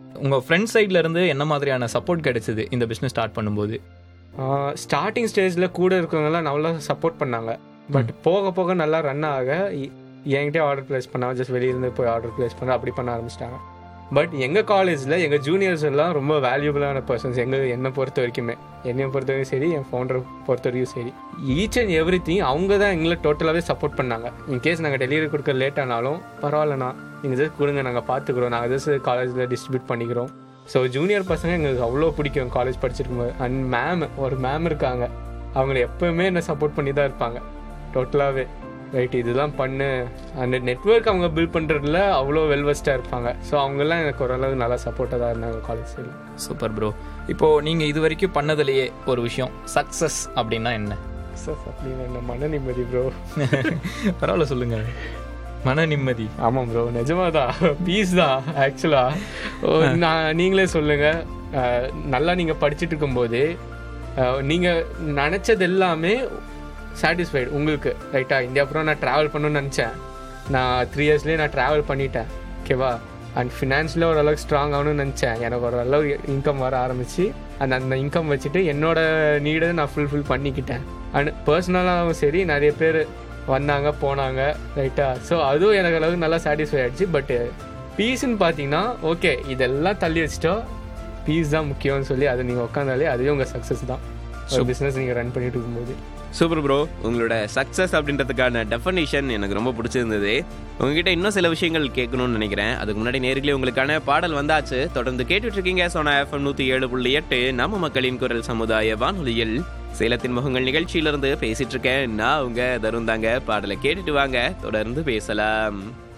உங்கள் ஃப்ரெண்ட் சைட்ல இருந்து என்ன மாதிரியான சப்போர்ட் கிடைச்சது இந்த பிஸ்னஸ் ஸ்டார்ட் பண்ணும்போது ஸ்டார்டிங் ஸ்டேஜில் கூட இருக்கவங்கலாம் நல்லா சப்போர்ட் பண்ணாங்க பட் போக போக நல்லா ரன் ஆக இ- என்கிட்டயே ஆர்டர் ப்ளேஸ் பண்ணாங்க ஜஸ்ட் வெளியிருந்து போய் ஆர்டர் ப்ளேஸ் பண்ண அப்படி பண்ண ஆரம்பிச்சிட்டாங்க பட் எங்கள் காலேஜில் எங்கள் ஜூனியர்ஸ் எல்லாம் ரொம்ப வேல்யூபிளான பர்சன்ஸ் எங்கள் என்னை பொறுத்த வரைக்குமே என்னைய பொறுத்த வரைக்கும் சரி என் ஃபவுண்டரை பொறுத்த வரைக்கும் சரி ஈச் அண்ட் எவ்ரி திங் அவங்க தான் எங்களை டோட்டலாகவே சப்போர்ட் பண்ணாங்க இன்கேஸ் நாங்கள் டெலிவரி கொடுக்க லேட் ஆனாலும் பரவாயில்லண்ணா நீங்கள் ஜஸ்ட் கொடுங்க நாங்கள் பார்த்துக்குறோம் நாங்கள் ஜஸ்ட் காலேஜில் டிஸ்ட்ரிபியூட் பண்ணிக்கிறோம் ஸோ ஜூனியர் பசங்க எங்களுக்கு அவ்வளோ பிடிக்கும் காலேஜ் படிச்சிருக்கும்போது அண்ட் மேம் ஒரு மேம் இருக்காங்க அவங்கள எப்பவுமே என்ன சப்போர்ட் பண்ணி தான் இருப்பாங்க டோட்டலாகவே ரைட் இதெல்லாம் பண்ணு அந்த நெட்வொர்க் அவங்க பில்ட் பண்ணுறதுல அவ்வளோ வெல்வெஸ்ட்டாக இருப்பாங்க ஸோ அவங்கெல்லாம் எனக்கு ஓரளவு நல்லா சப்போர்ட்டாக தான் இருந்தாங்க காலேஜ் சைடில் சூப்பர் ப்ரோ இப்போ நீங்கள் இது வரைக்கும் பண்ணதுலேயே ஒரு விஷயம் சக்ஸஸ் அப்படின்னா என்ன சார் அப்படின்னு என்ன மன நிம்மதி ப்ரோ பரவாயில்ல சொல்லுங்க மன நிம்மதி ஆமாம் ப்ரோ நிஜமாதான் பீஸ் தான் ஆக்சுவலாக நான் நீங்களே சொல்லுங்கள் நல்லா நீங்கள் படிச்சுட்டு இருக்கும்போது அஹ், நீங்கள் நினச்சது எல்லாமே சாட்டிஸ்ஃபைடு உங்களுக்கு ரைட்டா இந்தியா அப்புறம் நான் ட்ராவல் பண்ணணும்னு நினச்சேன் நான் த்ரீ இயர்ஸ்லேயே நான் ட்ராவல் பண்ணிட்டேன் ஓகேவா அண்ட் ஃபினான்ஷியலில் ஓரளவுக்கு ஸ்ட்ராங் ஆகணும்னு நினச்சேன் எனக்கு ஓரளவு இன்கம் வர ஆரம்பிச்சு அந்த அந்த இன்கம் வச்சுட்டு என்னோட நீடை நான் ஃபுல்ஃபில் பண்ணிக்கிட்டேன் அண்ட் பர்சனலாகவும் சரி நிறைய பேர் வந்தாங்க போனாங்க ரைட்டா ஸோ அதுவும் எனக்கு அளவுக்கு நல்லா சாட்டிஸ்ஃபை ஆயிடுச்சு பட் பீஸ்ன்னு பார்த்தீங்கன்னா ஓகே இதெல்லாம் தள்ளி வச்சுட்டோ பீஸ் தான் முக்கியம்னு சொல்லி அதை நீங்கள் உட்காந்தாலே அதுவே உங்கள் சக்ஸஸ் தான் ஒரு பிஸ்னஸ் நீங்கள் ரன் பண்ணிட்டு இருக்கும்போது சூப்பர் ப்ரோ உங்களோட சக்ஸஸ் அப்படின்றதுக்கான டெஃபனிஷன் எனக்கு ரொம்ப பிடிச்சிருந்தது உங்ககிட்ட இன்னும் சில விஷயங்கள் கேட்கணும்னு நினைக்கிறேன் அதுக்கு முன்னாடி நேர்களே உங்களுக்கான பாடல் வந்தாச்சு தொடர்ந்து கேட்டுட்டு இருக்கீங்க சோனா எஃப்எம் நூற்றி ஏழு புள்ளி எட்டு நம்ம மக்களின் குரல் சமுதாய வானொலியில் சேலத்தின் முகங்கள் நிகழ்ச்சியிலிருந்து பேசிட்டு இருக்கேன் நான் உங்க தருந்தாங்க பாடலை கேட்டுட்டு வாங்க தொடர்ந்து பேசலாம்